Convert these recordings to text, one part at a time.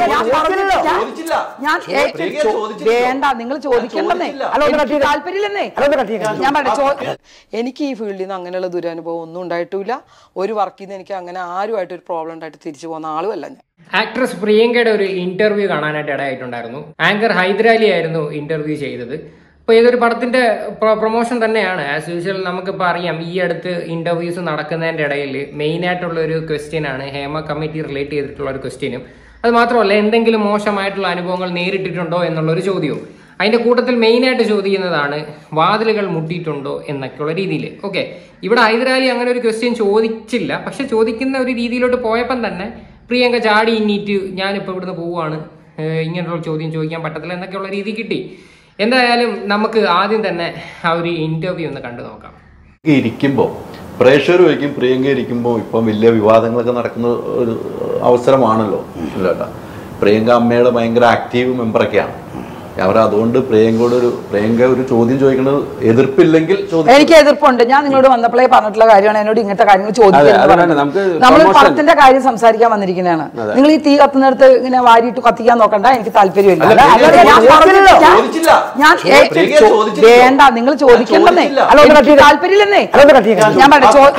ഞാൻ പറഞ്ഞു, ഞാൻ- ചോദിച്ചില്ല. ഞാൻ ഏ, പ്രിയങ്ക ചോ- ചോദിച്ചില്ലല്ലോ. വേണ്ട നിങ്ങൾ ചോദിക്കണ്ടെന്നേ ചോദിച്ചില്ല. അല്ല അതൊന്ന് എനിക്ക് കട്ട് ചെയ്തേ. താല്പര്യമില്ലെന്നേ അതൊന്ന് കട്ട് ചെയ്തേ. ഞാൻ പറഞ്ഞു ചോ- എനിക്ക് ഈ ഫീൽഡിൽ നിന്ന് അങ്ങനെയുള്ള ദുരനുഭവം ഒന്നും ഉണ്ടായിട്ടില്ല ഒരു വർക്കിൽ നിന്ന് എനിക്ക് അങ്ങനെ ആരുമായിട്ട് ഒരു പ്രോബ്ലം ഉണ്ടായിട്ട് തിരിച്ചു പോകുന്ന ആളുമല്ല ഞാൻ ആക്ട്രസ് പ്രിയങ്കയുടെ ഒരു ഇന്റർവ്യൂ കാണാനായിട്ട് ഇടയായിട്ടുണ്ടായിരുന്നു ആങ്കർ ഹൈദരാലി ആയിരുന്നു ഇന്റർവ്യൂ ചെയ്തത് അപ്പോൾ ഇതൊരു പടത്തിന്റെ പ്രൊമോഷൻ തന്നെയാണ് ആസ് യൂഷ്വൽ നമുക്കിപ്പോൾ അറിയാം ഈ അടുത്ത് ഇന്റർവ്യൂസ് നടക്കുന്നതിന്റെ ഇടയിൽ മെയിൻ ആയിട്ടുള്ള ഒരു ക്വസ്റ്റ്യൻ ആണ് ഹേമ കമ്മിറ്റി റിലേറ്റ് ചെയ്തിട്ടുള്ള ഒരു ക്വസ്റ്റ്യനും അത് മാത്രമല്ല എന്തെങ്കിലും മോശമായിട്ടുള്ള അനുഭവങ്ങൾ നേരിട്ടിട്ടുണ്ടോ എന്നുള്ള ഒരു ചോദ്യവും അതിന്റെ കൂട്ടത്തിൽ മെയിൻ ആയിട്ട് ചോദിക്കുന്നതാണ് വാതിലുകൾ മുട്ടിയിട്ടുണ്ടോ എന്നൊക്കെയുള്ള രീതിയിൽ ഓക്കെ ഇവിടെ ഹൈദരാലി അങ്ങനെ ഒരു ക്വസ്റ്റ്യൻ ചോദിച്ചില്ല പക്ഷെ ചോദിക്കുന്ന ഒരു രീതിയിലോട്ട് പോയപ്പം തന്നെ പ്രിയങ്ക ചാടി ഇന്നീറ്റ് ഞാനിപ്പോൾ ഇവിടുന്ന് പോവുകയാണ് ഏഹ് ഇങ്ങനെയുള്ള ചോദ്യം ചോദിക്കാൻ പറ്റത്തില്ല എന്നൊക്കെയുള്ള രീതി കിട്ടി എന്തായാലും നമുക്ക് ആദ്യം തന്നെ ആ ഒരു ഇന്റർവ്യൂ ഒന്ന് കണ്ടു നോക്കാം ഇരിക്കുമ്പോൾ പ്രേക്ഷകർ ചോദിക്കും പ്രിയങ്ക ഇരിക്കുമ്പോൾ ഇപ്പം വലിയ വിവാദങ്ങളൊക്കെ നടക്കുന്ന ഒരു അവസരമാണല്ലോ ഇല്ല കേട്ടോ പ്രിയങ്ക അമ്മയുടെ ഭയങ്കര ആക്റ്റീവ് മെമ്പറൊക്കെയാണ് അവർ അതുകൊണ്ട് പ്രിയങ്കയോട് ഒരു പ്രിയങ്ക ഒരു ചോദ്യം ചോദിക്കുന്നത് എതിർപ്പില്ലെങ്കിൽ ചോദിക്കും എനിക്ക് എതിർപ്പുണ്ട് ഞാൻ നിങ്ങളോട് വന്നപ്പോഴേ പറഞ്ഞിട്ടുള്ള കാര്യമാണ് എന്നോട് ഇങ്ങനത്തെ കാര്യങ്ങൾ ചോദിക്കുന്നത് അതാണ് പറഞ്ഞത്. നമുക്ക് നമ്മൾ promotion- പടത്തിന്റെ കാര്യം സംസാരിക്കാൻ വന്നിരിക്കുന്നതാണ് നിങ്ങൾ ഈ തീ കത്തുന്നിടത്ത് ഇങ്ങനെ വാരിയിട്ട് കത്തിക്കാൻ നോക്കണ്ട എനിക്ക് താല്പര്യമില്ല അല്ല, അല്ല, പ്രിയങ്ക ഞാൻ ചോദിച്ചില്ലല്ലോ. പറഞ്ഞില്ല. ചോദിച്ചില്ല. ഞാൻ ചോ- ഏ- പ്രിയങ്ക ചോ- ചോദിച്ചില്ലല്ലോ. വേണ്ട നിങ്ങൾ ചോദിക്കണ്ടെന്നേ ചോദിച്ചില്ല. അല്ല ഒന്ന് എനിക്ക് കട്ട് താല്പര്യമില്ലെന്നേ അതൊന്ന് കട്ട് ചെയ്തേ. ഞാൻ പറഞ്ഞു ചോ-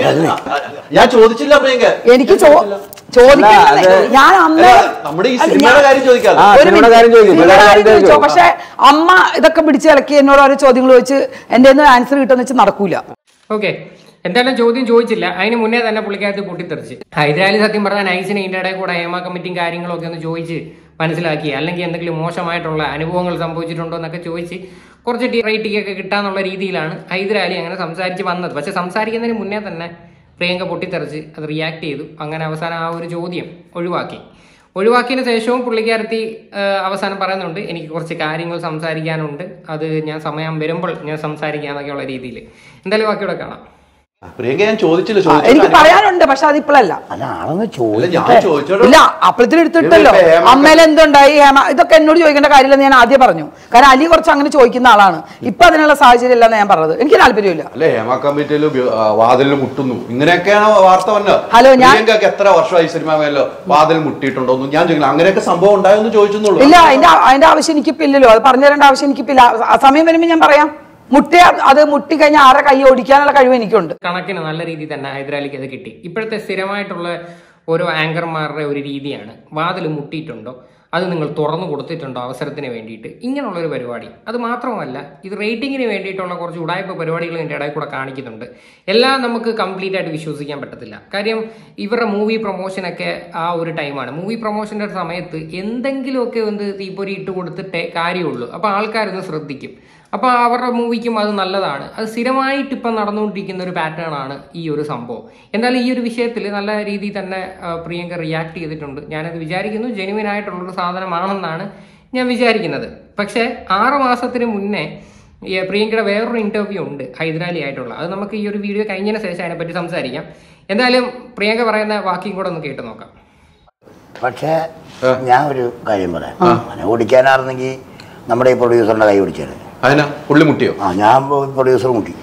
ഞാൻ ചോദിച്ചില്ല പ്രിയങ്ക എനിക്ക് ചോ- ചോദിക്കണ്ടെന്നേ അല്ല, അത് ഞാൻ അന്ന് അല്ല, നമ്മുടെ ഈ അല്ല, സിനിമയുടെ ഞാൻ- കാര്യം ചോദിക്കാം ആ, ഒരു സിനിമയുടെ മിനിറ്റ്. കാര്യം ചോദിക്കും, സിനിമയുടെ സിനിമയുടെ കാര്യം കാര്യം ചോദിച്ചോ ചോദിക്കും. പക്ഷെ അമ്മ ഇതൊക്കെ പിടിച്ച് ഇളക്കി എന്നോട് ഓരോ ചോദ്യങ്ങൾ ചോദിച്ച് എന്റെ ഒന്നും ആൻസർ കിട്ടുമെന്ന് വെച്ച് നടക്കൂല ഓക്കെ എന്തായാലും ചോദ്യം ചോദിച്ചില്ല അതിന് മുന്നേ തന്നെ പുള്ളിക്കകത്ത് പൊട്ടിത്തെറിച്ച് ഹൈദരാലി സത്യം പറഞ്ഞാൽ നൈസിന് ഇതിന്റെ ഇടയിൽ കൂടെ ഹേമ കമ്മിറ്റിയും കാര്യങ്ങളൊക്കെ ഒന്ന് ചോദിച്ച് മനസ്സിലാക്കി അല്ലെങ്കിൽ എന്തെങ്കിലും മോശമായിട്ടുള്ള അനുഭവങ്ങൾ സംഭവിച്ചിട്ടുണ്ടോ എന്നൊക്കെ ചോദിച്ച് കുറച്ച് ടി റേറ്റിംഗ് ഒക്കെ കിട്ടാന്നുള്ള രീതിയിലാണ് ഹൈദരാലി അങ്ങനെ സംസാരിച്ച് വന്നത് പക്ഷെ സംസാരിക്കുന്നതിന് മുന്നേ തന്നെ പ്രിയങ്ക പൊട്ടിത്തെറിച്ച് അത് റിയാക്ട് ചെയ്തു അങ്ങനെ അവസാനം ആ ഒരു ചോദ്യം ഒഴിവാക്കി ഒഴിവാക്കിയതിന് ശേഷവും പുള്ളിക്കാരത്തി ആ, അവസാനം പറയുന്നുണ്ട് എനിക്ക് കുറച്ച് കാര്യങ്ങൾ സംസാരിക്കാനുണ്ട് അത് ഞാൻ സമയം വരുമ്പോൾ ഞാൻ സംസാരിക്കാന്നൊക്കെയുള്ള രീതിയിൽ എന്തായാലും ബാക്കിയൂടെ കാണാം പ്രിയങ്ക ഞാൻ ചോദിച്ചില്ല ആ, എനിക്ക് ചോദിച്ചില്ല പറയാനുണ്ട് പക്ഷെ അതിപ്പോഴല്ല അല്ല ആളൊന്ന് അല്ല, ഞാൻ ചോദിച്ചിട്ട് ചോദിച്ചോടോ ഇല്ല അപ്പഴത്തിൽ എടുത്തിട്ടല്ലോ ഇവരുടെ ഹേമ- അമ്മയിൽ എന്തുണ്ടായി ഹേമ ഇതൊക്കെ എന്നോട് ചോദിക്കേണ്ട കാര്യമില്ലെന്ന് ഞാൻ ആദ്യം പറഞ്ഞു കാരണം അലി കുറച്ച് അങ്ങനെ ചോദിക്കുന്ന ആളാണ് ഇപ്പൊ അതിനുള്ള സാഹചര്യം ഇല്ലെന്ന് ഞാൻ പറഞ്ഞത് എനിക്ക് താല്പര്യമില്ല അല്ലെ ഹേമ കമ്മിറ്റിയിൽ വാതിലിൽ മുട്ടുന്നു ഇങ്ങനെയൊക്കെയാണ് വാർത്ത വന്നത് ഹലോ, ഞാൻ- പ്രിയങ്കക്ക് എത്ര വർഷമായി സിനിമ മേലോ വാതിൽ മുട്ടിയിട്ടുണ്ടോ എന്ന് ഞാൻ ചോദിക്കണം അങ്ങനെയൊക്കെ സംഭവം ഉണ്ടായെന്ന് ചോദിച്ചെന്നുള്ളൂ ഇല്ല അതിന്റെ അതിന്റെ ആവശ്യം എനിക്കിപ്പോ ഇല്ലല്ലോ അത് പറഞ്ഞു തരേണ്ട ആവശ്യം എനിക്കിപ്പില്ല ആ സമയം വരുമ്പോൾ ഞാൻ പറയാം മുട്ടിയ അത് മുട്ടി കഴിഞ്ഞാൽ ആരെ കൈ ഓടിക്കാനുള്ള കഴിവ് എനിക്കുണ്ട് കണക്കിന് നല്ല രീതിയിൽ തന്നെ ഹൈദരാലിക്ക് അത് കിട്ടി ഇപ്പോഴത്തെ സ്ഥിരമായിട്ടുള്ള ഓരോ ആങ്കർമാരുടെ ഒരു രീതിയാണ് വാതിൽ മുട്ടിയിട്ടുണ്ടോ അത് നിങ്ങൾ തുറന്നു കൊടുത്തിട്ടുണ്ടോ അവസരത്തിന് വേണ്ടിയിട്ട് ഇങ്ങനെയുള്ളൊരു പരിപാടി അത് മാത്രമല്ല ഇത് റേറ്റിങ്ങിന് വേണ്ടിയിട്ടുള്ള കുറച്ച് ഉടായ്പ പരിപാടികൾ ഇതിൻ്റെ ഇടയിൽ കൂടെ കാണിക്കുന്നുണ്ട് എല്ലാം നമുക്ക് കംപ്ലീറ്റ് ആയിട്ട് വിശ്വസിക്കാൻ പറ്റത്തില്ല കാര്യം ഇവരുടെ മൂവി പ്രൊമോഷനൊക്കെ ആ ഒരു ടൈമാണ് മൂവി പ്രൊമോഷൻ്റെ സമയത്ത് എന്തെങ്കിലുമൊക്കെ ഒന്ന് തീപ്പൊരി ഇട്ട് കൊടുത്തിട്ടേ കാര്യമുള്ളൂ അപ്പോൾ ആൾക്കാരൊന്ന് ശ്രദ്ധിക്കും അപ്പോൾ അവരുടെ മൂവിക്കും അത് നല്ലതാണ് അത് സ്ഥിരമായിട്ട് ഇപ്പം നടന്നുകൊണ്ടിരിക്കുന്ന ഒരു പാറ്റേൺ ആണ് ഈ ഒരു സംഭവം എന്തായാലും ഈ ഒരു വിഷയത്തിൽ നല്ല രീതിയിൽ തന്നെ ആ, പ്രിയങ്ക റിയാക്ട് ചെയ്തിട്ടുണ്ട് ഞാനത് വിചാരിക്കുന്നു ജെനുവിൻ ആയിട്ടുള്ളൊരു സാധനമാണെന്നാണ് ഞാൻ വിചാരിക്കുന്നത് പക്ഷേ ആറ് മാസത്തിന് മുന്നേ ഈ പ്രിയങ്കയുടെ വേറൊരു ഇന്റർവ്യൂ ഉണ്ട് ഹൈദരാലി ആയിട്ടുള്ള അത് നമുക്ക് ഈ ഒരു വീഡിയോ കഴിഞ്ഞതിന് ശേഷം അതിനെപ്പറ്റി സംസാരിക്കാം എന്തായാലും പ്രിയങ്ക പറയുന്ന വാക്കിയും കൂടെ ഒന്ന് കേട്ട് നോക്കാം പക്ഷേ ഞാൻ ഒരു കാര്യം പറയാം അങ്ങനെ ഓടിക്കാനായിരുന്നെങ്കിൽ നമ്മുടെ ഈ പ്രൊഡ്യൂസറിന്റെ കൈ പിടിച്ചത് അതിനാ പുള്ളി മുട്ടിയോ ആ ഞാൻ പ്രൊഡ്യൂസർ മുട്ടി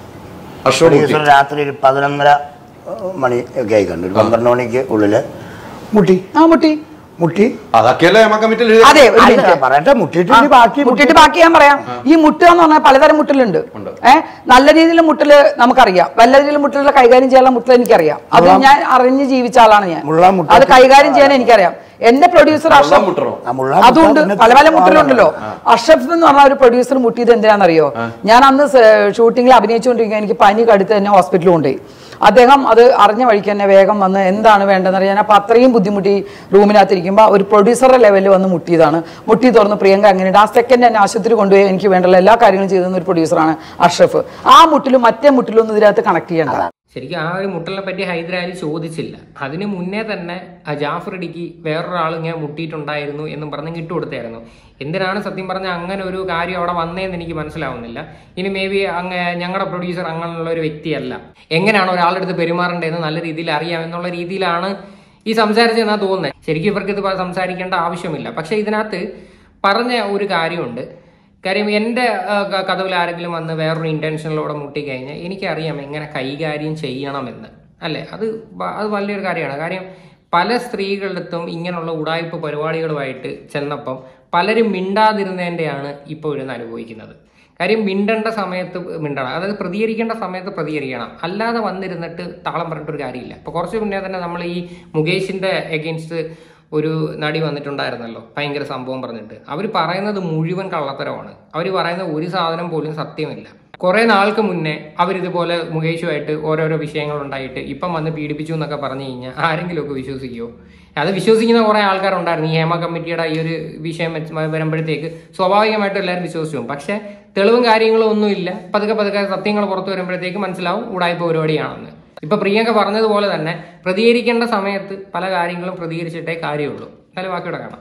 അശോക് മുട്ടി പ്രൊഡ്യൂസർ രാത്രി ഒരു പതിനൊന്നര ഏഹ്, മണി ഒക്കെ ആയി കണ്ടു ഒരു പന്ത്രണ്ട് മണിക്ക് ഉള്ളില് മുട്ടി ആ മുട്ടി മുട്ടി അതൊക്കെയല്ലേ ഹേമ കമ്മിറ്റിയിൽ അതെ ഒരു അല്ല, മിനിറ്റ് പറയട്ടെ മുട്ടിയിട്ട് ആ, ഇനി ബാക്കി മുട്ടിട്ട് ബാക്കി ഞാൻ പറയാം ഈ മുട്ടുക എന്ന് പറഞ്ഞാൽ പലതരം മുട്ടലുണ്ട് ഉണ്ട്. ഏഹ് നല്ല രീതിയിലുള്ള മുട്ടല് നമുക്കറിയാം വല്ല രീതിയിലുള്ള മുട്ടലുകൾ കൈകാര്യം ചെയ്യാനുള്ള മുട്ടൽ എനിക്കറിയാം അത് ഞാൻ അറിഞ്ഞ് ജീവിച്ച ആളാണ് ഞാൻ മുള്ള മുട്ട- അത് കൈകാര്യം ചെയ്യാൻ എനിക്കറിയാം എന്റെ പ്രൊഡ്യൂസർ മുള്ള അഷ്റഫ് മുട്ടണോ? ആ മുള്ള മുട്ട അതുകൊണ്ട് പിന്നെ പല പല ആ, മുട്ടലുണ്ടല്ലോ അഷ്റഫ് എന്ന് പറഞ്ഞ ഒരു പ്രൊഡ്യൂസർ മുട്ടിയത് എന്തിനാണെന്നറിയോ ഞാൻ അന്ന് ഷൂട്ടിങ്ങിൽ അഭിനയിച്ചുകൊണ്ടിരിക്കുക എനിക്ക് പനി കടുത്ത് തന്നെ ഹോസ്പിറ്റലിൽ കൊണ്ടുപോയി അദ്ദേഹം അത് അറിഞ്ഞ വഴിക്ക് തന്നെ വേഗം വന്ന് എന്താണ് വേണ്ടതെന്ന് അറിയാൻ അപ്പൊ അത്രയും ബുദ്ധിമുട്ടി റൂമിനകത്തിരിക്കുമ്പോൾ ഒരു പ്രൊഡ്യൂസറുടെ ലെവലിൽ വന്ന് മുട്ടിയതാണ് മുട്ടി തുറന്ന് പ്രിയങ്ക അങ്ങനെ ആ സെക്കൻഡ് തന്നെ ആശുപത്രി കൊണ്ടുപോയി എനിക്ക് വേണ്ടുള്ള എല്ലാ കാര്യങ്ങളും ചെയ്തെന്ന ഒരു പ്രൊഡ്യൂസറാണ് അഷ്റഫ് ആ മുട്ടിലും മറ്റേ മുട്ടിലും ഒന്നും ഇതിനകത്ത് കണക്ട് ചെയ്യണ്ട ശരിക്കും ആ ഒരു മുട്ടലിനെ പറ്റി ഹൈദരാലി ചോദിച്ചില്ല അതിന് മുന്നേ തന്നെ ആ ജാഫർ ഇടിക്ക് വേറൊരാൾ ഇങ്ങനെ മുട്ടിയിട്ടുണ്ടായിരുന്നു എന്നും പറഞ്ഞ് ഇട്ടുകൊടുത്തായിരുന്നു എന്തിനാണ് സത്യം പറഞ്ഞാൽ അങ്ങനെ ഒരു കാര്യം അവിടെ വന്നതെന്ന് എനിക്ക് മനസ്സിലാവുന്നില്ല ഇനി മേ ബി അങ്ങ് ഞങ്ങളുടെ പ്രൊഡ്യൂസർ അങ്ങനെയുള്ള ഒരു വ്യക്തിയല്ല എങ്ങനെയാണ് ഒരാളുടെ അടുത്ത് പെരുമാറേണ്ടതെന്ന് നല്ല രീതിയിൽ അറിയാം എന്നുള്ള രീതിയിലാണ് ഈ സംസാരിച്ചതെന്നാണ് തോന്നുന്നത് ശരിക്കും ഇവർക്ക് ഇത് സംസാരിക്കേണ്ട ആവശ്യമില്ല പക്ഷെ ഇതിനകത്ത് പറഞ്ഞ ഒരു കാര്യമുണ്ട് കാര്യം എൻ്റെ കഥവിൽ ആരെങ്കിലും വന്ന് വേറൊരു ഇൻറ്റൻഷനിലൂടെ മുട്ടിക്കഴിഞ്ഞാൽ എനിക്കറിയാം എങ്ങനെ കൈകാര്യം ചെയ്യണമെന്ന് അല്ലേ അത് വ- അത് വലിയൊരു കാര്യമാണ് കാര്യം പല സ്ത്രീകളിടത്തും ഇങ്ങനെയുള്ള ഉടായ്പ പരിപാടികളുമായിട്ട് ചെന്നപ്പം പലരും മിണ്ടാതിരുന്നതിൻ്റെയാണ് ഇപ്പോൾ ഇവിടുന്ന് അനുഭവിക്കുന്നത് കാര്യം മിണ്ടേണ്ട സമയത്ത് മിണ്ടണം അതായത് പ്രതികരിക്കേണ്ട സമയത്ത് പ്രതികരിക്കണം അല്ലാതെ വന്നിരുന്നിട്ട് താളം പറഞ്ഞിട്ടൊരു കാര്യമില്ല ഇപ്പോൾ കുറച്ച് മുന്നേ തന്നെ നമ്മൾ ഈ മുകേഷിന്റെ എഗെയിൻസ്റ്റ് ഒരു നടി വന്നിട്ടുണ്ടായിരുന്നല്ലോ ഭയങ്കര സംഭവം പറഞ്ഞിട്ട് അവർ പറയുന്നത് മുഴുവൻ കള്ളത്തരമാണ് അവർ പറയുന്ന ഒരു സാധനം പോലും സത്യമില്ല കുറെ നാൾക്ക് മുന്നേ അവരിതുപോലെ മുകേഷുമായിട്ട് ഓരോരോ വിഷയങ്ങൾ ഉണ്ടായിട്ട് ഇപ്പം വന്ന് പീഡിപ്പിച്ചു എന്നൊക്കെ പറഞ്ഞു കഴിഞ്ഞാൽ ആരെങ്കിലുമൊക്കെ വിശ്വസിക്കുമോ അത് വിശ്വസിക്കുന്ന കുറെ ആൾക്കാരുണ്ടായിരുന്നു ഈ ഹേമ കമ്മിറ്റിയുടെ ഈ ഒരു വിഷയം വെച്ച് വരുമ്പോഴത്തേക്ക് സ്വാഭാവികമായിട്ടും എല്ലാവരും വിശ്വസിച്ചു പോകും. പക്ഷെ തെളിവും കാര്യങ്ങളും ഒന്നുമില്ല പതുക്കെ പതുക്കെ സത്യങ്ങൾ പുറത്തു വരുമ്പോഴത്തേക്ക് മനസ്സിലാവും ഉടായ്പ പരിപാടിയാണെന്ന് ഇപ്പൊ പ്രിയങ്ക പറഞ്ഞതുപോലെ തന്നെ പ്രതികരിക്കേണ്ട സമയത്ത് പല കാര്യങ്ങളും പ്രതികരിച്ചിട്ടേ കാര്യമുള്ളൂ എന്നാലും ബാക്കിയുടെ കാണാം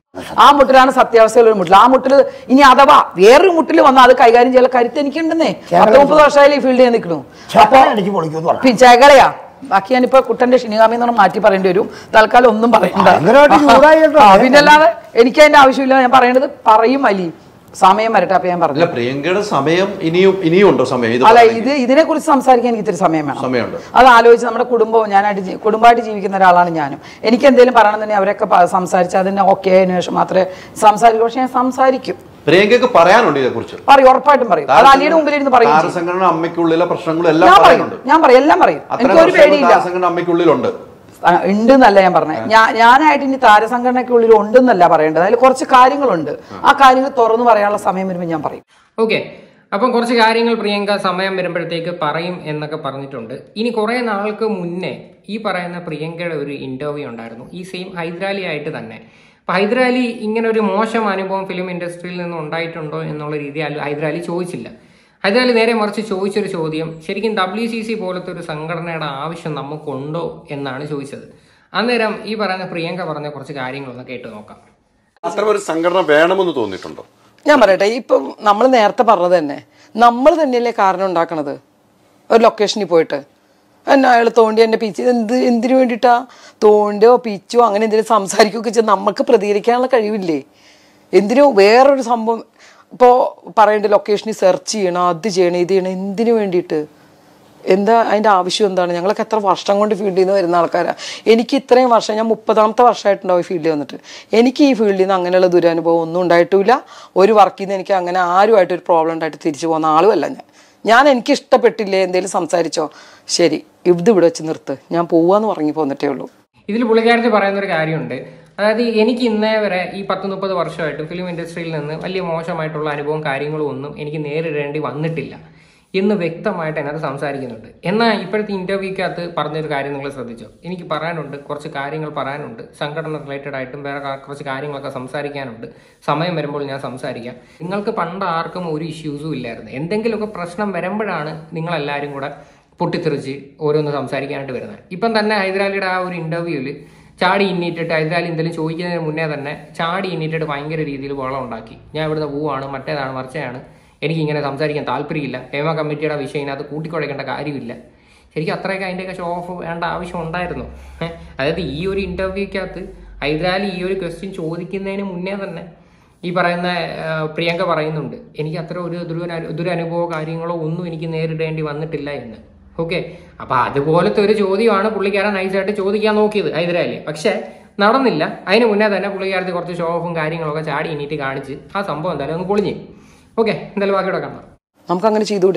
ആ മുട്ടിലാണ് സത്യാവസ്ഥയിലുള്ള ഒരു മുട്ടിൽ ആ മുട്ടിൽ ഇനി അഥവാ വേറൊരു മുട്ടിൽ വന്നാൽ അത് കൈകാര്യം ചെയ്യാൻ കരുത്ത് എനിക്കുണ്ടെന്നേ പത്ത് മുപ്പത് വർഷമായാലും ഈ ഫീൽഡിൽ ഞാൻ നിൽക്കണു അപ്പൊ ചക്ക അടിച്ച് പൊളിക്കുമെന്ന് പറഞ്ഞു പി- ചെകളയാ ബാക്കി ഞാനിപ്പോ കുട്ടന്റെ ഷിനിഗാമി എന്ന് മാറ്റി പറയേണ്ടി വരും തൽക്കാലം ഒന്നും പറയണ്ട ഭയങ്കരമായിട്ട് ചൂടായി കേട്ടോ. ആ, പിന്നല്ലാതെ എനിക്ക് അതിന്റെ ആവശ്യമില്ല ഞാൻ പറയേണ്ടത് പറയും അലി സമയം വരട്ടെ അപ്പൊ ഞാൻ പറഞ്ഞു അല്ല പ്രിയങ്കയുടെ സമയം ഇനിയും ഇനിയും ഉണ്ടോ സമയം ഇത് അല്ല പറയണമെങ്കിൽ? ഇത് ഇതിനെ കുറിച്ച് സംസാരിക്കാൻ എനിക്ക് ഇത്തിരി സമയം വേണം സമയമുണ്ട് അത് ആലോചിച്ച് നമ്മുടെ കുടുംബവും ഞാനായിട്ട് ജീ- കുടുംബമായിട്ട് ജീവിക്കുന്ന ഒരാളാണ് ഞാനും എനിക്ക് എന്തെങ്കിലും പറയണമെന്നുണ്ടെങ്കിൽ അവരൊക്കെ പ- സംസാരിച്ച് അതിന് ഓക്കെ ആയതിനു ശേഷം മാത്രമേ സംസാരിക്കൂ പക്ഷെ ഞാൻ സംസാരിക്കും പ്രിയങ്കയ്ക്ക് പറയാനുണ്ട് ഇതേക്കുറിച്ച് പറയും ഉറപ്പായിട്ടും പറയും അത് അലിയുടെ മുമ്പിൽ ഇരുന്ന് പറയും ചെയ്യും. താരസംഘടന അമ്മയ്ക്കുള്ളിലെ പ്രശ്നങ്ങളും എല്ലാം ഞാൻ പറയും പറയാനുണ്ട് ഞാൻ പറയും എല്ലാം പറയും അത്തരം എനിക്ക് ഒരു പ്രശ്നങ്ങൾ പേടിയില്ല താരസംഘടന അമ്മയ്ക്കുള്ളിലുണ്ട് ആ, ഉണ്ട് എന്നല്ല ഞാൻ പറഞ്ഞത് ഞാൻ ഞാനായിട്ട് ഇനി താരസംഘടനയ്ക്കുള്ളിൽ ഉണ്ടെന്നല്ല പറയേണ്ടത് അതിൽ കുറച്ച് കാര്യങ്ങളുണ്ട് ആ കാര്യങ്ങൾ തുറന്നു പറയാനുള്ള സമയം വരുമ്പോൾ ഞാൻ പറയും ഓക്കെ അപ്പം കുറച്ച് കാര്യങ്ങൾ പ്രിയങ്ക സമയം വരുമ്പോഴത്തേക്ക് പറയും എന്നൊക്കെ പറഞ്ഞിട്ടുണ്ട് ഇനി കുറേ നാൾക്ക് മുന്നേ ഈ പറയുന്ന പ്രിയങ്കയുടെ ഒരു ഇന്റർവ്യൂ ഉണ്ടായിരുന്നു ഈ സെയിം ഹൈദരാലി ആയിട്ട് തന്നെ അപ്പൊ ഹൈദരാലി ഇങ്ങനെ ഒരു മോശം അനുഭവം ഫിലിം ഇൻഡസ്ട്രിയിൽ നിന്ന് ഉണ്ടായിട്ടുണ്ടോ എന്നുള്ള രീതിയിൽ ഹൈദരാലി ചോദിച്ചില്ല ഹൈദരാലി നേരെ മറിച്ച് ചോദിച്ചൊരു ചോദ്യം ശരിക്കും ഡബ്ല്യു സി സി പോലത്തെ ഒരു സംഘടനയുടെ ആവശ്യം നമുക്കുണ്ടോ എന്നാണ് ചോദിച്ചത് അന്നേരം ഈ പറയുന്ന പ്രിയങ്ക പറഞ്ഞ കുറച്ച് കാര്യങ്ങളൊന്ന് കേട്ട് നോക്കാം അത്തരം ഒരു സംഘടന വേണമെന്ന് തോന്നിയിട്ടുണ്ടോ ഞാൻ പറയട്ടെ ഇപ്പം നമ്മൾ നേരത്തെ പറഞ്ഞത് തന്നെ നമ്മൾ തന്നെയല്ലേ കാരണം ഉണ്ടാക്കണത് ഒരു ലൊക്കേഷനിൽ പോയിട്ട് എന്നെ അയാൾ തോണ്ടി എന്നെ പിച്ച് എന്ത് എന്തിനു വേണ്ടിയിട്ടാ തോണ്ടോ പിച്ചോ അങ്ങനെ എന്തെങ്കിലും സംസാരിക്കുകയൊക്കെ ചെയ്ത് നമുക്ക് പ്രതികരിക്കാനുള്ള കഴിവില്ലേ എന്തിനോ വേറൊരു സംഭവം ഇപ്പോൾ പറയേണ്ട ലൊക്കേഷനിൽ സെർച്ച് ചെയ്യണം അത് ചെയ്യണം ഇത് ചെയ്യണം എന്തിനു വേണ്ടിയിട്ട് എന്താ അതിൻ്റെ ആവശ്യം എന്താണ് ഞങ്ങളൊക്കെ എത്ര വർഷം കൊണ്ട് ഫീൽഡിൽ നിന്ന് വരുന്ന ആൾക്കാരാണ് എനിക്ക് ഇത്രയും വർഷം ഞാൻ മുപ്പതാമത്തെ വർഷമായിട്ടുണ്ടാവും ഈ ഫീൽഡിൽ വന്നിട്ട് എനിക്ക് ഈ ഫീൽഡിൽ നിന്ന് അങ്ങനെയുള്ള ദുരനുഭവം ഒന്നും ഉണ്ടായിട്ടില്ല ഒരു വർക്കിൽ നിന്ന് എനിക്ക് അങ്ങനെ ആരുമായിട്ട് ഒരു പ്രോബ്ലം ഉണ്ടായിട്ട് തിരിച്ചു പോകുന്ന ആളുമല്ല ഞാൻ ഞാൻ എനിക്ക് ഇഷ്ടപ്പെട്ടില്ലേ എന്തെങ്കിലും സംസാരിച്ചോ ശരി ഇത് ഇവിടെ വെച്ച് നിർത്ത് ഞാൻ പോവാന്ന് പറഞ്ഞ് പോന്നിട്ടേ ഉള്ളൂ ഇതിൽ പുള്ളിക്കാരത്തി പറയുന്ന ഒരു കാര്യമുണ്ട് അതായത് എനിക്ക് ഇന്നേ വരെ ഈ പത്ത് മുപ്പത് വർഷമായിട്ട് ഫിലിം ഇൻഡസ്ട്രിയിൽ നിന്ന് വലിയ മോശമായിട്ടുള്ള അനുഭവം കാര്യങ്ങളും ഒന്നും എനിക്ക് നേരിടേണ്ടി വന്നിട്ടില്ല എന്ന് വ്യക്തമായിട്ട് അതിനകത്ത് സംസാരിക്കുന്നുണ്ട് എന്നാൽ ഇപ്പോഴത്തെ ഇന്റർവ്യൂക്കകത്ത് പറഞ്ഞൊരു കാര്യം നിങ്ങൾ ശ്രദ്ധിച്ചോ എനിക്ക് പറയാനുണ്ട് കുറച്ച് കാര്യങ്ങൾ പറയാനുണ്ട് സംഘടന റിലേറ്റഡ് ആയിട്ടും വേറെ കാ- കുറച്ച് കാര്യങ്ങളൊക്കെ സംസാരിക്കാനുണ്ട് സമയം വരുമ്പോൾ ഞാൻ സംസാരിക്കാം നിങ്ങൾക്ക് പണ്ട് ആർക്കും ഒരു ഇഷ്യൂസും ഇല്ലായിരുന്നു എന്തെങ്കിലുമൊക്കെ പ്രശ്നം വരുമ്പോഴാണ് നിങ്ങളെല്ലാവരും കൂടെ പൊട്ടിത്തെറിച്ച് ഓരോന്ന് സംസാരിക്കാനായിട്ട് വരുന്നത് ഇപ്പം തന്നെ ഹൈദരാലിയുടെ ആ ഒരു ഇന്റർവ്യൂവിൽ ചാടി ഇന്നിട്ടിട്ട് ഹൈദരാലി എന്തെങ്കിലും ചോദിക്കുന്നതിന് മുന്നേ തന്നെ ചാടി ഇന്നിട്ടിട്ട് ഭയങ്കര രീതിയിൽ വെള്ളം ഉണ്ടാക്കി ഞാൻ ഇവിടുന്ന് പോവാണ് മറ്റേതാണ് മറിച്ചയാണ് എനിക്ക് ഇങ്ങനെ സംസാരിക്കാൻ താല്പര്യമില്ല ഹേമ കമ്മിറ്റിയുടെ വിഷയം ഇതിനകത്ത് കൂട്ടിക്കുഴയ്ക്കേണ്ട കാര്യമില്ല ശരിക്കും അത്രയൊക്കെ അതിൻ്റെയൊക്കെ ഷോ ഓഫ് വേണ്ട ആവശ്യം ഉണ്ടായിരുന്നു ഏഹ്? അതായത് ഈ ഒരു ഇന്റർവ്യൂക്കകത്ത് ഹൈദരാലി ഈ ഒരു ക്വസ്റ്റ്യൻ ചോദിക്കുന്നതിന് മുന്നേ തന്നെ ഈ പറയുന്ന ആ, പ്രിയങ്ക പറയുന്നുണ്ട് എനിക്ക് അത്ര ഒരു ദുരനു ദുരനുഭവ കാര്യങ്ങളോ ഒന്നും എനിക്ക് നേരിടേണ്ടി വന്നിട്ടില്ല എന്ന് ഓക്കെ അപ്പൊ അതുപോലത്തെ ഒരു ചോദ്യമാണ് പുള്ളിക്കാരൻ നൈസായിട്ട് ചോദിക്കാൻ നോക്കിയത് ഹൈദരാലി പക്ഷെ നടന്നില്ല അതിന് മുന്നേ തന്നെ പുള്ളിക്കാരത്തി കുറച്ച് ഷോ ഓഫും കാര്യങ്ങളൊക്കെ ചാടി എണീറ്റ് കാണിച്ച് ആ സംഭവം എന്തായാലും ഒന്ന് പൊളിഞ്ഞ് ഓക്കെ എന്തായാലും ബാക്കിയോടെ കാണാം നമുക്ക് അങ്ങനെ ചെയ്തൂടെ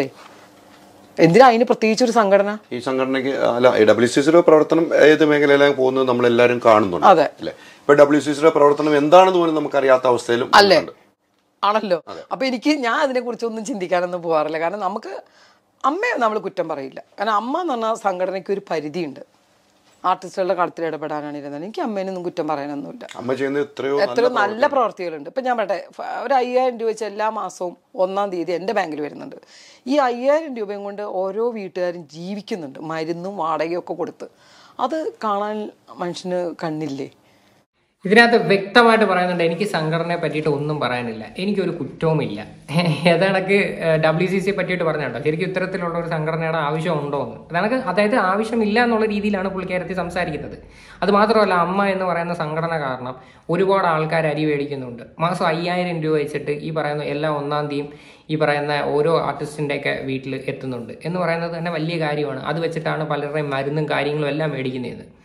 എന്തിനാ അതിന് പ്രത്യേകിച്ച് ഒരു സംഘടന ഈ സംഘടനയ്ക്ക് അല്ല ഡബ്ല്യു സി സിയുടെ പ്രവർത്തനം ഏത് മേഖലയിലാണ് പോകുന്നത് നമ്മൾ എല്ലാവരും കാണുന്നുണ്ട് അതെ. അല്ലെ ഇപ്പൊ ഡബ്ല്യു സി സിയുടെ പ്രവർത്തനം എന്താണെന്ന് പോലും നമുക്കറിയാത്ത അവസ്ഥയിലും അല്ലേ ഉണ്ട്. ആണല്ലോ അപ്പൊ എനിക്ക് ഞാൻ അതിനെ കുറിച്ചൊന്നും ചിന്തിക്കാനൊന്നും പോകാറില്ല കാരണം നമുക്ക് അമ്മയെ നമ്മൾ കുറ്റം പറയില്ല കാരണം അമ്മ എന്ന് പറഞ്ഞാൽ സംഘടനയ്ക്ക് ഒരു പരിധിയുണ്ട് ആർട്ടിസ്റ്റുകളുടെ കളത്തിൽ ഇടപെടാനാണ് ഇരുന്നത് എനിക്ക് അമ്മേനൊന്നും കുറ്റം പറയാനൊന്നുമില്ല അമ്മ ചെയ്യുന്ന എത്രയോ എത്ര നല്ല പ്രവർത്തികളുണ്ട് ഇപ്പം ഞാൻ പറയട്ടെ ഫ- ഒരു അയ്യായിരം രൂപ വെച്ച് എല്ലാ മാസവും ഒന്നാം തീയതി എൻ്റെ ബാങ്കിൽ വരുന്നുണ്ട് ഈ അയ്യായിരം രൂപയും കൊണ്ട് ഓരോ വീട്ടുകാരും ജീവിക്കുന്നുണ്ട് മരുന്നും വാടകയും ഒക്കെ കൊടുത്ത് അത് കാണാൻ മനുഷ്യന് കണ്ണില്ലേ ഇതിനകത്ത് വ്യക്തമായിട്ട് പറയുന്നുണ്ട് എനിക്ക് സംഘടനയെ പറ്റിയിട്ട് ഒന്നും പറയാനില്ല എനിക്കൊരു കുറ്റവുമില്ല ഏതാണക്ക് ഡബ്ല്യു സി സിയെ പറ്റിയിട്ട് പറഞ്ഞുണ്ടോ ശരിക്കും ഇത്തരത്തിലുള്ള ഒരു സംഘടനയുടെ ആവശ്യമുണ്ടോ എന്ന് അതാണക്ക് അതായത് ആവശ്യമില്ല എന്നുള്ള രീതിയിലാണ് പുള്ളിക്കാരത്തി സംസാരിക്കുന്നത് അത് മാത്രമല്ല അമ്മ എന്ന് പറയുന്ന സംഘടന കാരണം ഒരുപാട് ആൾക്കാർ അരി മേടിക്കുന്നുണ്ട് മാസം അയ്യായിരം രൂപ വെച്ചിട്ട് ഈ പറയുന്ന എല്ലാ ഒന്നാം തീയതിയും ഈ പറയുന്ന ഓരോ ആർട്ടിസ്റ്റിൻ്റെയൊക്കെ വീട്ടിൽ എത്തുന്നുണ്ട് എന്ന് പറയുന്നത് തന്നെ വലിയ കാര്യമാണ് അത് വെച്ചിട്ടാണ് പലരുടെയും മരുന്നും കാര്യങ്ങളും എല്ലാം മേടിക്കുന്നതെന്ന്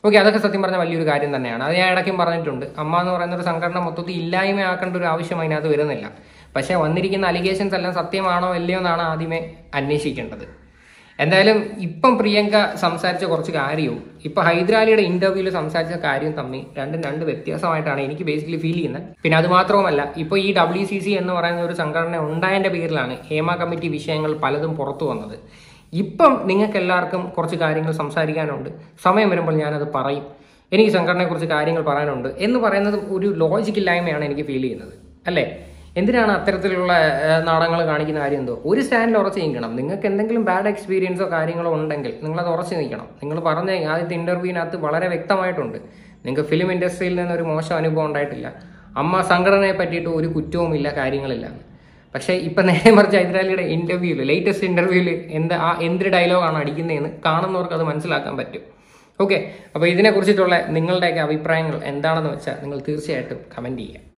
ഓക്കെ അതൊക്കെ സത്യം പറഞ്ഞാൽ വലിയൊരു കാര്യം തന്നെയാണ് അത് ഞാൻ ഇടയ്ക്കും പറഞ്ഞിട്ടുണ്ട് അമ്മ എന്ന് പറയുന്ന ഒരു സംഘടന മൊത്തത്തിൽ ഇല്ലായ്മയാക്കേണ്ട ഒരു ആവശ്യം അതിനകത്ത് വരുന്നില്ല പക്ഷേ വന്നിരിക്കുന്ന അലിഗേഷൻസ് എല്ലാം സത്യമാണോ അല്ലയോ എന്നാണ് ആദ്യമേ അന്വേഷിക്കേണ്ടത് എന്തായാലും ഇപ്പം പ്രിയങ്ക സംസാരിച്ച കുറച്ച് കാര്യവും ഇപ്പൊ ഹൈദരാലിയുടെ ഇന്റർവ്യൂവിൽ സംസാരിച്ച കാര്യവും തമ്മിൽ രണ്ടും രണ്ട് വ്യത്യാസമായിട്ടാണ് എനിക്ക് ബേസിക്കലി ഫീൽ ചെയ്യുന്നത് പിന്നെ അത് മാത്രവുമല്ല ഇപ്പോൾ ഈ ഡബ്ല്യു സി സി എന്ന് പറയുന്ന ഒരു സംഘടന ഉണ്ടായതിന്റെ പേരിലാണ് ഹേമ കമ്മിറ്റി വിഷയങ്ങൾ പലതും പുറത്തു വന്നത് ഇപ്പം നിങ്ങൾക്ക് എല്ലാവർക്കും കുറച്ച് കാര്യങ്ങൾ സംസാരിക്കാനുണ്ട് സമയം വരുമ്പോൾ ഞാനത് പറയും എനിക്ക് സംഘടനയെക്കുറിച്ച് കാര്യങ്ങൾ പറയാനുണ്ട് എന്ന് പറയുന്നത് ഒരു ലോജിക്കില്ലായ്മയാണ് എനിക്ക് ഫീൽ ചെയ്യുന്നത് അല്ലേ എന്തിനാണ് അത്തരത്തിലുള്ള നാടകങ്ങൾ കാണിക്കുന്ന കാര്യം എന്തോ ഒരു സ്റ്റാൻഡിൽ ഉറച്ചു നിൽക്കണം നിങ്ങൾക്ക് എന്തെങ്കിലും ബാഡ് എക്സ്പീരിയൻസോ കാര്യങ്ങളോ ഉണ്ടെങ്കിൽ നിങ്ങളത് ഉറച്ചു നിൽക്കണം നിങ്ങൾ പറഞ്ഞ ആദ്യത്തെ ഇന്റർവ്യൂവിനകത്ത് വളരെ വ്യക്തമായിട്ടുണ്ട് നിങ്ങൾക്ക് ഫിലിം ഇൻഡസ്ട്രിയിൽ നിന്ന് ഒരു മോശം അനുഭവം ഉണ്ടായിട്ടില്ല അമ്മ സംഘടനയെ പറ്റിയിട്ട് ഒരു കുറ്റവുമില്ല കാര്യങ്ങളില്ല പക്ഷേ ഇപ്പൊ നേരെ മറിച്ച് ഹൈദരാലിയുടെ ഇന്റർവ്യൂവിൽ ലേറ്റസ്റ്റ് ഇന്റർവ്യൂവിൽ എന്താ ആ എന്ത് ഡയലോഗാണ് അടിക്കുന്നതെന്ന് കാണുന്നവർക്ക് അത് മനസ്സിലാക്കാൻ പറ്റും ഓക്കെ അപ്പോൾ ഇതിനെക്കുറിച്ചിട്ടുള്ള നിങ്ങളുടെയൊക്കെ അഭിപ്രായങ്ങൾ എന്താണെന്ന് വെച്ചാൽ നിങ്ങൾ തീർച്ചയായിട്ടും കമന്റ് ചെയ്യുക